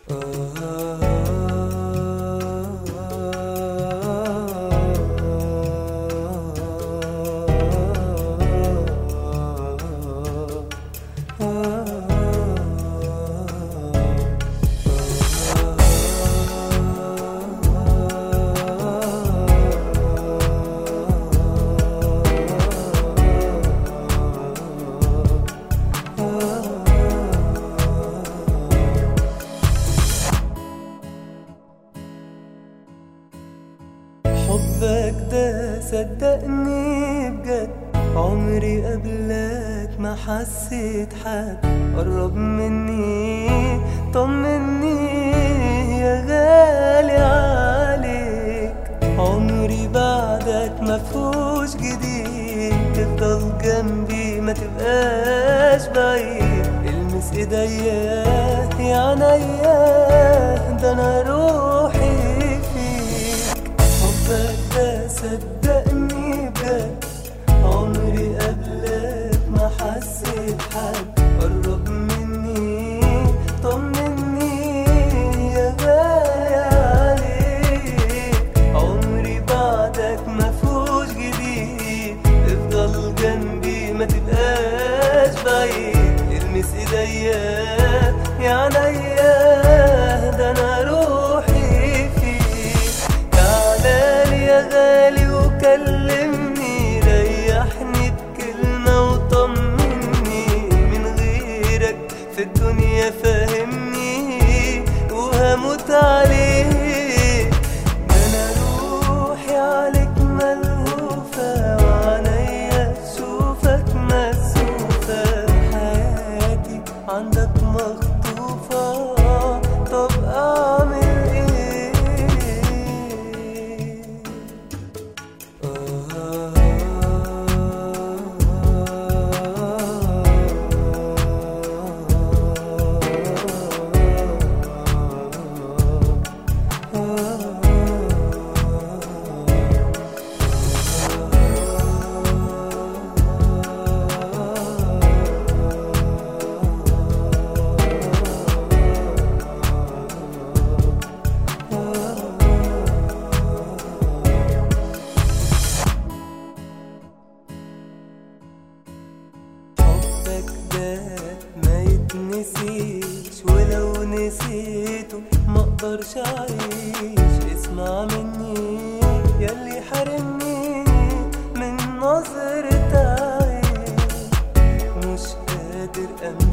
حبك ده صدقني بجد عمري قبلك ما حسيت حد قرب مني طمني يا غالي عليك عمري بعدك ما فيهوش جديد تفضل جنبي ما تبقاش بعيد المس ايديا يا عينيا ده انا روحي فيك حبك ده صدقني بجد عمري قبلك ما حسيت حد قرب مني طمني يا غالي عليك عمري بعدك ما فيهوش جديد افضل جنبي ما تبقاش بعيد المس ايديا يا عينيا ده انا روحي فيك تعالى يا غالي وكلمني ريحني بكلمة وطمني من غيرك في الدنيا فاهمني وهموت عليك ده انا روحي عليك ملهوفة وعينيا تشوفك مكسوفة حياتي عندك مخطوفة طب اعمل ايه حبك ده ما يتنسيش ولو نسيته ما اقدرش اعيش اسمع مني ياللي حرمني من نظرة عين مش قادر امشي